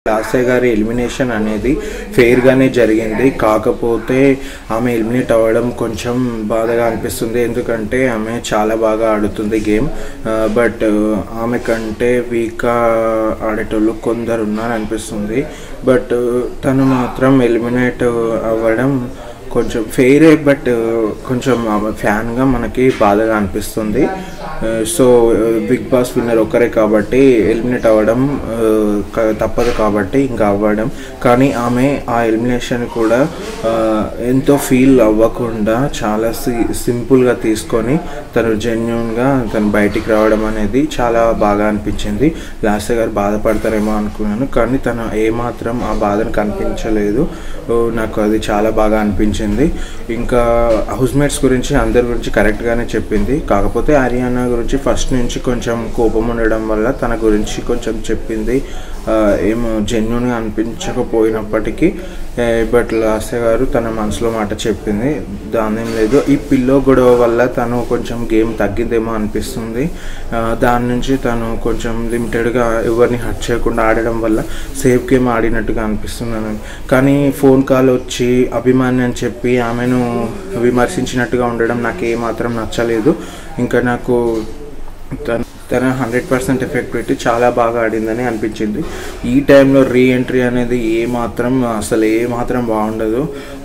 లాస్య గారి ఎలిమినేషన్ అనేది ఫెయిర్గానే జరిగింది కాకపోతే ఆమె ఎలిమినేట్ అవ్వడం కొంచెం బాధగా అనిపిస్తుంది ఎందుకంటే ఆమె చాలా బాగా ఆడుతుంది గేమ్ బట్ ఆమె కంటే వీక్గా ఆడేటోళ్ళు కొందరు ఉన్నారు అనిపిస్తుంది బట్ తను మాత్రం ఎలిమినేట్ అవ్వడం కొంచెం ఫెయిరే బట్ కొంచెం ఫ్యాన్గా మనకి బాధగా అనిపిస్తుంది సో బిగ్ బాస్ విన్నర్ ఒక్కరే కాబట్టి ఎలిమినేట్ అవ్వడం ఆ, క- తప్పదు కాబట్టి ఇంకా అవ్వడం కానీ ఆమె ఆ ఎలిమినేషన్ కూడా ఆ, ఎంతో ఫీల్ అవ్వకుండా చాలా సి సింపుల్గా తీసుకొని తను జెన్యున్గా తను బయటికి రావడం అనేది చాలా బాగా అనిపించింది లాస్ట్ గారు బాధపడతారేమో అనుకున్నాను కానీ తను ఏమాత్రం ఆ బాధను కనిపించలేదు ఓ, నాకు అది చాలా బాగా అనిపించింది ఇంకా హౌస్మేట్స్ గురించి అందరి గురించి కరెక్ట్గానే చెప్పింది కాకపోతే హర్యానా గురించి ఫస్ట్ నుంచి కొంచెం కోపం ఉండడం వల్ల తన గురించి కొంచెం చెప్పింది ఆ, ఏమో జెన్యున్గా అనిపించకపోయినప్పటికీ బట్ లాస్య గారు తన మనసులో మాట చెప్పింది దానేం లేదు ఈ పిల్లో గొడవ వల్ల తను కొంచెం గేమ్ తగ్గిందేమో అనిపిస్తుంది ఆ, దాని నుంచి తను కొంచెం లిమిటెడ్గా ఎవరిని హర్ట్ చేయకుండా ఆడడం వల్ల సేఫ్ గేమ్ ఆడినట్టుగా అనిపిస్తుంది అని కానీ ఫోన్ కాల్ వచ్చి అభిమాని అని చెప్పి ఆమెను విమర్శించినట్టుగా ఉండడం నాకు ఏమాత్రం నచ్చలేదు ఇంకా నాకు తన తన హండ్రెడ్ పర్సెంట్ ఎఫెక్ట్ పెట్టి చాలా బాగా ఆడిందని అనిపించింది ఈ టైంలో రీ ఎంట్రీ అనేది ఏ మాత్రం అసలు ఏ మాత్రం బాగుండదు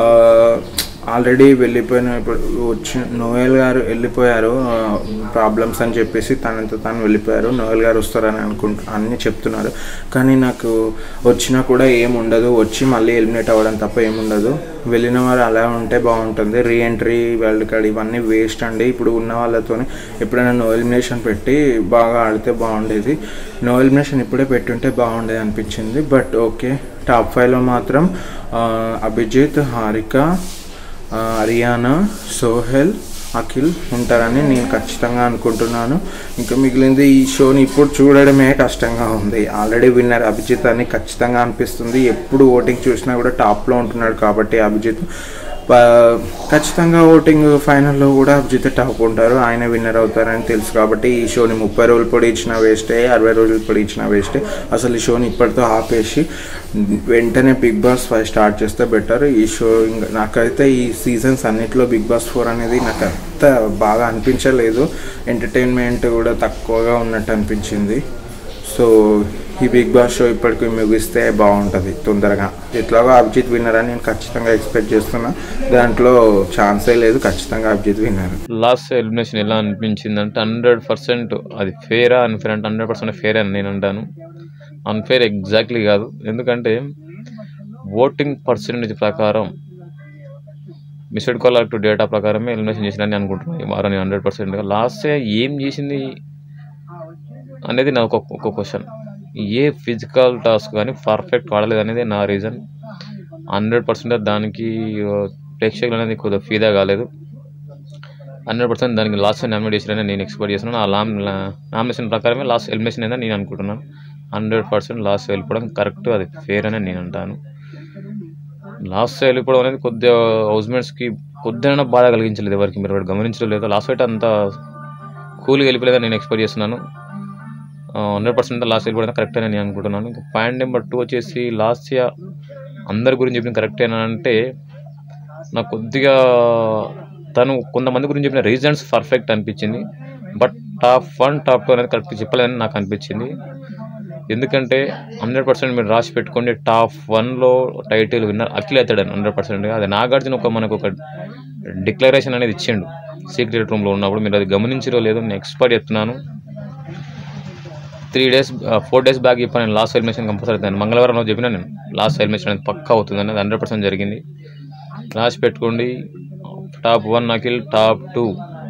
ఆల్రెడీ వెళ్ళిపోయిన ఇప్పుడు వచ్చి నోయల్ గారు వెళ్ళిపోయారు ప్రాబ్లమ్స్ అని చెప్పేసి తనంత తాను వెళ్ళిపోయారు నోయల్ గారు వస్తారని అనుకుంటా అన్ని చెప్తున్నారు కానీ నాకు వచ్చినా కూడా ఏం ఉండదు వచ్చి మళ్ళీ ఎలిమినేట్ అవ్వడం తప్ప ఏముండదు వెళ్ళిన వారు అలా ఉంటే బాగుంటుంది రీ ఎంట్రీ వరల్డ్ కార్డ్ ఇవన్నీ వేస్ట్ అండి ఇప్పుడు ఉన్న వాళ్ళతోనే ఎప్పుడైనా నో ఎలిమినేషన్ పెట్టి బాగా ఆడితే బాగుండేది నో ఎలిమినేషన్ ఇప్పుడే పెట్టుంటే బాగుండేది అనిపించింది బట్ ఓకే టాప్ ఫైవ్లో మాత్రం ఆ, అభిజిత్ హారిక ఆ, అరియానా సోహెల్ అఖిల్ ఉంటారని నేను ఖచ్చితంగా అనుకుంటున్నాను ఇంకా మిగిలింది ఈ షోని ఇప్పుడు చూడడమే కష్టంగా ఉంది ఆల్రెడీ విన్నర్ అభిజిత్ అని ఖచ్చితంగా అనిపిస్తుంది ఎప్పుడు ఓటింగ్ చూసినా కూడా టాప్లో ఉంటున్నాడు కాబట్టి అభిజిత్ ప- ఖచ్చితంగా ఓటింగ్ ఫైనల్లో కూడా అభిజిత్ టాప్ ఉంటారు ఆయన విన్నర్ అవుతారని తెలుసు కాబట్టి ఈ షోని ముప్పై రోజులు పొడి ఇచ్చిన వేస్టే అరవై రోజులు పొడి ఇచ్చిన వేస్టే అసలు ఈ షోని ఇప్పటితో ఆపేసి వెంటనే బిగ్ బాస్ ఫైవ్ స్టార్ట్ చేస్తే బెటర్ ఈ షో ఇంకా నాకైతే ఈ సీజన్స్ అన్నిట్లో బిగ్ బాస్ ఫోర్ అనేది నాకు అంత బాగా అనిపించలేదు ఎంటర్టైన్మెంట్ కూడా తక్కువగా ఉన్నట్టు అనిపించింది సో ఈ బిగ్ బాస్ షో ఇప్పటికి ముగిస్తే బాగుంటుంది తొందరగా ఎట్లాగో అభిజిత్ విన్నర్ అని నేను ఖచ్చితంగా ఎక్స్పెక్ట్ చేస్తున్నా దాంట్లో ఛాన్సే లేదు ఖచ్చితంగా అభిజిత్ విన్నర్ లాస్ట్ ఎలిమినేషన్ ఎలా అనిపించింది అంటే హండ్రెడ్ పర్సెంట్ అది ఫేరా అన్ఫేర్ అంటే హండ్రెడ్ పర్సెంట్ ఫేర్ అని నేను అంటాను అన్ఫేర్ ఎగ్జాక్ట్లీ కాదు ఎందుకంటే ఓటింగ్ పర్సెంటేజ్ ప్రకారం మిస్డ్ కాల్ టు డేటా ప్రకారమే ఎలిమినేషన్ చేసిందని అనుకుంటున్నాను ఈ వారం హండ్రెడ్ పర్సెంట్గా లాస్ట్ ఏం చేసింది అనేది నా ఒక ఒక క్వశ్చన్ ఏ ఫిజికల్ టాస్క్ కానీ పర్ఫెక్ట్ వాడలేదు అనేది నా రీజన్ హండ్రెడ్ పర్సెంట్ దానికి ఆ, ప్రేక్షకులు అనేది కొద్దిగా ఫీదా కాలేదు హండ్రెడ్ పర్సెంట్ దానికి లాస్ట్ నామినేట్ చేసిరని నేను ఎక్స్పెక్ట్ చేస్తున్నాను ఆ లామ్ నామినేషన్ ప్రకారమే లాస్ట్ ఎలిమినేషన్ అయిందని నేను అనుకుంటున్నాను హండ్రెడ్ పర్సెంట్ లాస్ట్ వెళ్ళిపోవడం కరెక్ట్ అది ఫేర్ అని నేను అంటాను లాస్ట్ వెళ్ళిపోవడం అనేది కొద్దిగా హౌస్మేట్స్కి కొద్దిగా బాధ కలిగించలేదు ఎవరికి మీరు ఒకటి గమనించలేదు లేదో లాస్ట్ అయితే అంత కూల్గా వెళ్ళిపోలేదని నేను ఎక్స్పెక్ట్ చేస్తున్నాను హండ్రెడ్ పర్సెంట్ లాస్ట్ వెళ్ళిపోవడం కరెక్ట్ అని నేను అనుకుంటున్నాను ఇంకా పాయింట్ నెంబర్ టూ వచ్చేసి లాస్ట్ ఇయర్ అందరి గురించి చెప్పిన కరెక్ట్ అంటే నాకు కొద్దిగా తను కొంతమంది గురించి చెప్పిన రీజన్స్ పర్ఫెక్ట్ అనిపించింది but top one top two అనేది కరెక్ట్ చెప్పలేదని నాకు అనిపించింది ఎందుకంటే హండ్రెడ్ పర్సెంట్ మీరు రాసి పెట్టుకోండి టాప్ వన్లో టైటిల్ విన్నర్ అఖిల్ అవుతాడని హండ్రెడ్ పర్సెంట్గా అది నాగార్జున ఒక మనకు ఒక డిక్లరేషన్ అనేది ఇచ్చిండు సీక్రెట్ రూమ్లో ఉన్నప్పుడు మీరు అది గమనించరో లేదో నేను ఎక్స్పర్ట్ చెప్తున్నాను three days four days back చెప్పాను నేను లాస్ట్ ఎలిమినేషన్ కంపల్సరీ అవుతాను మంగళవారం రోజు చెప్పినా నేను లాస్ట్ ఎలిమినేషన్ అనేది పక్కా అవుతుంది అనేది హండ్రెడ్ పర్సెంట్ జరిగింది రాసి పెట్టుకోండి top one Akhil top two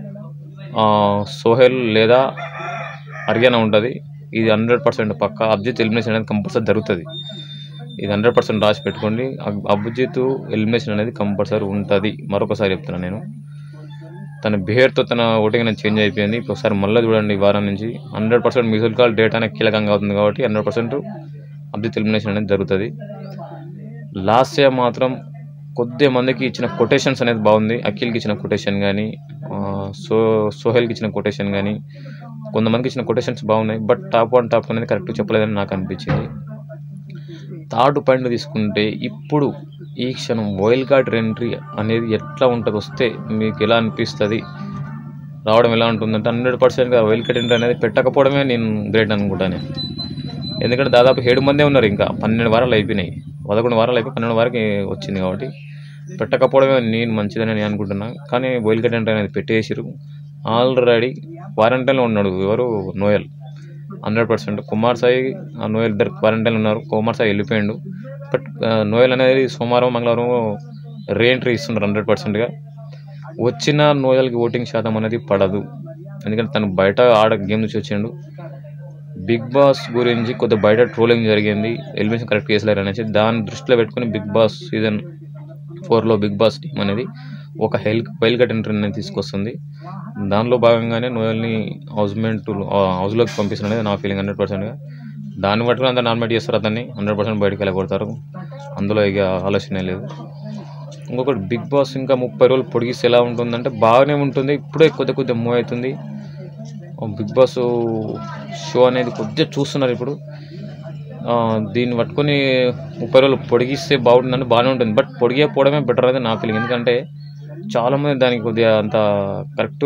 Sohel లేదా హర్యానా ఉంటుంది ఇది హండ్రెడ్ పర్సెంట్ పక్క అభిజిత్ ఎలిమినేషన్ అనేది కంపల్సరీ జరుగుతుంది ఇది హండ్రెడ్ పర్సెంట్ రాసి పెట్టుకోండి అబ్- అభిజిత్ ఎలిమినేషన్ అనేది కంపల్సరీ ఉంటుంది మరొకసారి చెప్తున్నాను నేను తన బిహేవియర్తో తన ఓటింగ్ అనేది చేంజ్ అయిపోయింది ఇప్పుడు ఒకసారి మళ్ళీ చూడండి ఈ వారం నుంచి hundred percent musical call data అనేది కీలకంగా అవుతుంది కాబట్టి హండ్రెడ్ పర్సెంట్ అభిజిత్ ఎలిమినేషన్ అనేది జరుగుతుంది లాస్ట్ ఇయర్ మాత్రం కొద్ది మందికి ఇచ్చిన కొటేషన్స్ అనేది బాగుంది అఖిల్కి ఇచ్చిన కొటేషన్ కానీ సో సోహెల్కి ఇచ్చిన కొటేషన్ కానీ కొంతమందికి ఇచ్చిన కొటేషన్స్ బాగున్నాయి బట్ టాప్ వన్ టాప్ అనేది కరెక్ట్ చెప్పలేదని నాకు అనిపించింది థర్డ్ పాయింట్ తీసుకుంటే ఇప్పుడు ఈ క్షణం వైల్డ్ కార్డ్ ఎంట్రీ అనేది ఎట్లా ఉంటుంది వస్తే మీకు ఎలా అనిపిస్తుంది రావడం ఎలా ఉంటుందంటే హండ్రెడ్ పర్సెంట్గా వైల్డ్ కార్డ్ ఎంట్రీ అనేది పెట్టకపోవడమే నేను గ్రేట్ అనుకుంటాను ఎందుకంటే దాదాపు ఏడు మందే ఉన్నారు ఇంకా పన్నెండు వారాలు అయిపోయినాయి పదకొండు వారాలు అయిపోయి పన్నెండు వారికి వచ్చింది కాబట్టి పెట్టకపోవడమే నేను మంచిదని నేను అనుకుంటున్నా కానీ వైల్డ్ కార్డ్ ఎంట్రీ అనేది పెట్టేసిరు ఆల్రెడీ క్వారంటైన్లో ఉన్నాడు ఎవరు నోయల్ హండ్రెడ్ పర్సెంట్ కుమార్ సాయి ఆ నోయల్ ఇద్దరు క్వారంటైన్ ఉన్నారు కుమార్ సాయి వెళ్ళిపోయిండు బట్ ఆ, నోయల్ అనేది సోమవారం మంగళవారం రీ ఎంట్రీ ఇస్తున్నారు హండ్రెడ్ పర్సెంట్గా వచ్చిన నోయల్కి ఓటింగ్ శాతం అనేది పడదు ఎందుకంటే తను బయట ఆడ గేమ్ నుంచి వచ్చిండు బిగ్ బాస్ గురించి కొద్ది బయట ట్రోలింగ్ జరిగింది ఎలిమినేషన్ కరెక్ట్ చేసలేరు అనేసి దాన్ని దృష్టిలో పెట్టుకుని బిగ్ బాస్ సీజన్ ఫోర్లో బిగ్ బాస్ టీమ్ అనేది ఒక హెల్ వైల్డ్ కట్ ఎంట్రీ అనేది తీసుకొస్తుంది దానిలో భాగంగానే నోయల్ని హౌస్మెంట్ హౌస్లోకి పంపిస్తుంది అనేది నా ఫీలింగ్ హండ్రెడ్ పర్సెంట్గా దాన్ని పట్టుకుని అంతా నామినేట్ చేస్తారు అతన్ని హండ్రెడ్ పర్సెంట్ బయటకు వెళ్ళగొడతారు అందులో ఇక ఆలోచనే లేదు ఇంకొకటి బిగ్ బాస్ ఇంకా ముప్పై రోజులు పొడిగిస్తే ఎలా ఉంటుందంటే బాగానే ఉంటుంది ఇప్పుడే కొద్ది కొద్దిగా మూవ్ అవుతుంది బిగ్ బాస్ షో అనేది కొద్దిగా చూస్తున్నారు ఇప్పుడు ఆ, దీన్ని పట్టుకొని ముప్పై రోజులు పొడిగిస్తే బాగుంటుందని బాగానే ఉంటుంది బట్ పొడిగకపోవడమే బెటర్ అనేది నా ఫీలింగ్ ఎందుకంటే చాలామంది దానికి కొద్దిగా అంత కరెక్ట్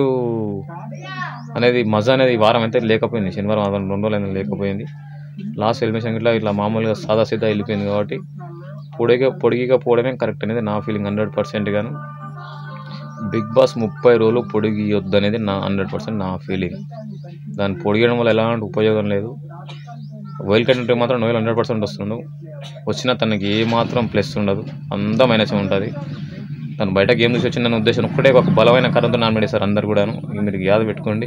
అనేది మజా అనేది ఈ వారం అయితే లేకపోయింది శనివారం ఆదివారం రెండు రోజులు అనేది లేకపోయింది లాస్ట్ ఎలిమినేషన్ ఇట్లా ఇట్లా మామూలుగా సాదా సీదా వెళ్ళిపోయింది కాబట్టి పొడిగా పొడిగికపోవడమే కరెక్ట్ అనేది నా ఫీలింగ్ హండ్రెడ్ పర్సెంట్ గాను బిగ్ బాస్ ముప్పై రోజులు పొడిగియొద్దు అనేది నా హండ్రెడ్ పర్సెంట్ నా ఫీలింగ్ దాన్ని పొడిగడం వల్ల ఎలాంటి ఉపయోగం లేదు వైల్డ్ కార్డ్ ఉంటే మాత్రం నోయల్ హండ్రెడ్ పర్సెంట్ వస్తుండు వచ్చినా తనకి ఏ మాత్రం ప్లస్ ఉండదు అంతా మైనస్ ఉంటుంది తను బయట గేమ్ చూసి వచ్చిందన్న ఉద్దేశం ఒక్కటే ఒక బలమైన కారణంతో నామినేట్ చేశారు అందరు కూడాను ఇది మీరు యాద పెట్టుకోండి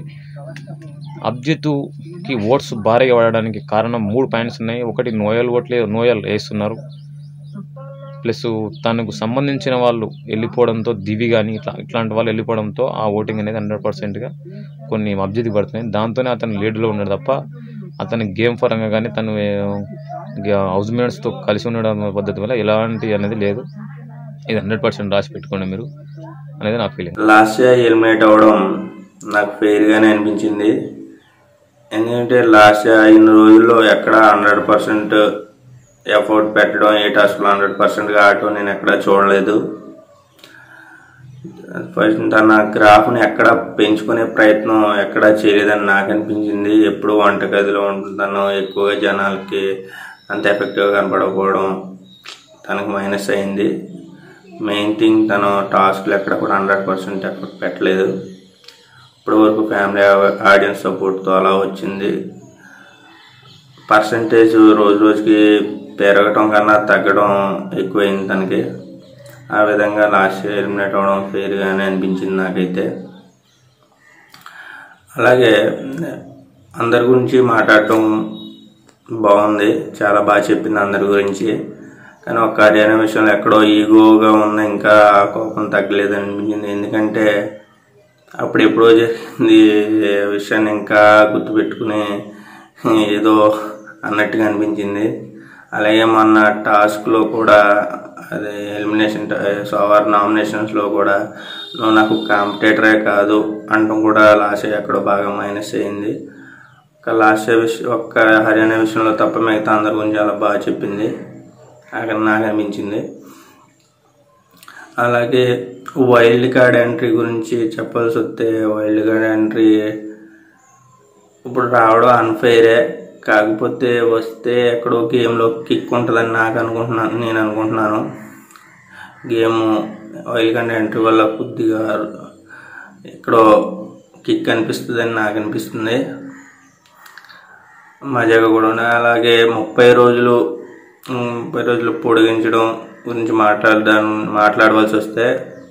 అబ్జిత్కి ఓట్స్ భారీగా పడడానికి కారణం మూడు పాయింట్స్ ఉన్నాయి ఒకటి నోయల్ ఓట్లే నోయల్ వేస్తున్నారు ప్లస్ తనకు సంబంధించిన వాళ్ళు వెళ్ళిపోవడంతో దివి కానీ ఇట్లా ఇట్లాంటి వాళ్ళు వెళ్ళిపోవడంతో ఆ ఓటింగ్ అనేది హండ్రెడ్ పర్సెంట్గా కొన్ని అబ్జితి పడుతున్నాయి దాంతోనే అతను లీడ్లో ఉన్నాడు తప్ప అతని గేమ్ పరంగా కానీ తను హౌస్ మేట్స్తో కలిసి ఉండడం పద్ధతి వల్ల ఎలాంటి అనేది లేదు ఇది హండ్రెడ్ పర్సెంట్ రాసి పెట్టుకోండి మీరు అనేది నా ఫీలింగ్ లాస్ట్ ఇయర్ ఎలిమినేట్ అవ్వడం నాకు ఫెయిర్గానే అనిపించింది ఎందుకంటే లాస్ట్ ఇన్ని రోజుల్లో ఎక్కడ హండ్రెడ్ పర్సెంట్ ఎఫర్ట్ పెట్టడం ఏ టాస్క్లో హండ్రెడ్ పర్సెంట్గా ఆడటం నేను ఎక్కడ చూడలేదు ఫస్ట్ తన గ్రాఫ్ని ఎక్కడ పెంచుకునే ప్రయత్నం ఎక్కడ చేయలేదని నాకు అనిపించింది ఎప్పుడు వంటగదిలో ఉంటున్నాను ఎక్కువగా జనాలకి అంత ఎఫెక్టివ్గా కనపడకపోవడం తనకు మైనస్ అయింది మెయిన్ థింగ్ తను టాస్క్లు ఎక్కడ కూడా హండ్రెడ్ పర్సెంట్ ఎఫర్ట్ పెట్టలేదు ఇప్పటి వరకు ఫ్యామిలీ ఆడియన్స్ సపోర్ట్తో అలా వచ్చింది పర్సంటేజ్ రోజు రోజుకి పెరగటం కన్నా తగ్గడం ఎక్కువైంది తనకి ఆ విధంగా లాస్ట్ ఇయర్ ఎలిమినేట్ అవ్వడం ఫెయిర్గానే అనిపించింది నాకైతే అలాగే అందరి గురించి మాట్లాడటం బాగుంది చాలా బాగా చెప్పింది అందరి గురించి కానీ ఒక హర్యానా విషయంలో ఎక్కడో ఈగోగా ఉన్న ఇంకా ఆ కోపం తగ్గలేదు అనిపించింది ఎందుకంటే అప్పుడు ఎప్పుడో జరిగింది విషయాన్ని ఇంకా గుర్తుపెట్టుకుని ఏదో అన్నట్టుగా అనిపించింది అలాగే మొన్న టాస్క్లో కూడా అదే ఎలిమినేషన్ సోవార్ నామినేషన్స్లో కూడా నువ్వు నాకు కాంపిటేటరే కాదు అంటం కూడా లాస్ట్ ఎక్కడో బాగా మైనస్ అయింది ఒక లాస్ట్ విషయం ఒక్క హర్యానా విషయంలో తప్ప మిగతా అందరి గురించి చాలా బాగా చెప్పింది అక్కడ నాకు అనిపించింది అలాగే వైల్డ్ కార్డ్ ఎంట్రీ గురించి చెప్పాల్సి వస్తే వైల్డ్ కార్డ్ ఎంట్రీ ఇప్పుడు రావడం అన్ఫెయిరే కాకపోతే వస్తే ఎక్కడో గేమ్లో కిక్ ఉంటుందని నాకు అనుకుంటున్నాను నేను అనుకుంటున్నాను గేమ్ వైల్డ్ కార్డ్ ఎంట్రీ వల్ల కొద్దిగా ఎక్కడో కిక్ అనిపిస్తుందని నాకు అనిపిస్తుంది మజాగా కూడా ఉంది అలాగే ముప్పై రోజులు ఉమ్, ముప్పై రోజులు పొడిగించడం గురించి మాట్లాడదాం మాట్లాడవలసి వస్తే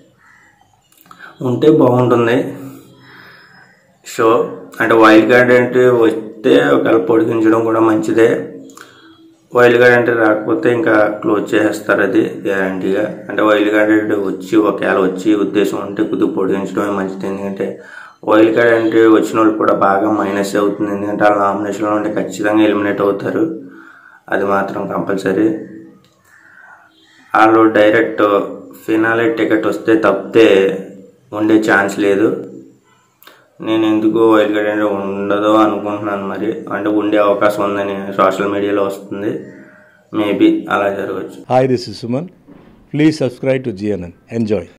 ఉంటే బాగుంటుంది షో అంటే వైల్డ్ కార్డ్ అంటే వస్తే ఒకవేళ పొడిగించడం కూడా మంచిదే వైల్డ్ కార్డ్ అంటే రాకపోతే ఇంకా క్లోజ్ చేసేస్తారు అది గ్యారంటీగా అంటే వైల్డ్ కార్డ్ అంటే వచ్చి ఒకవేళ వచ్చి ఉద్దేశం ఉంటే కొద్దిగా పొడిగించడమే మంచిది ఎందుకంటే వైల్డ్ కార్డ్ అంటే వచ్చిన వాళ్ళు కూడా బాగా మైనస్ అవుతుంది ఎందుకంటే వాళ్ళ నామినేషన్లో ఉంటే ఖచ్చితంగా ఎలిమినేట్ అవుతారు అది మాత్రం కంపల్సరీ వాళ్ళు డైరెక్ట్ ఫినాలే టికెట్ వస్తే తప్పితే ఉండే ఛాన్స్ లేదు నేను ఎందుకు వైల్డ్ కార్డ్ అంటే ఉండదో అనుకుంటున్నాను మరి అంటే ఉండే అవకాశం ఉందని సోషల్ మీడియాలో వస్తుంది మేబీ అలా జరగచ్చు Hi, this is Suman. Please subscribe to GNN. Enjoy.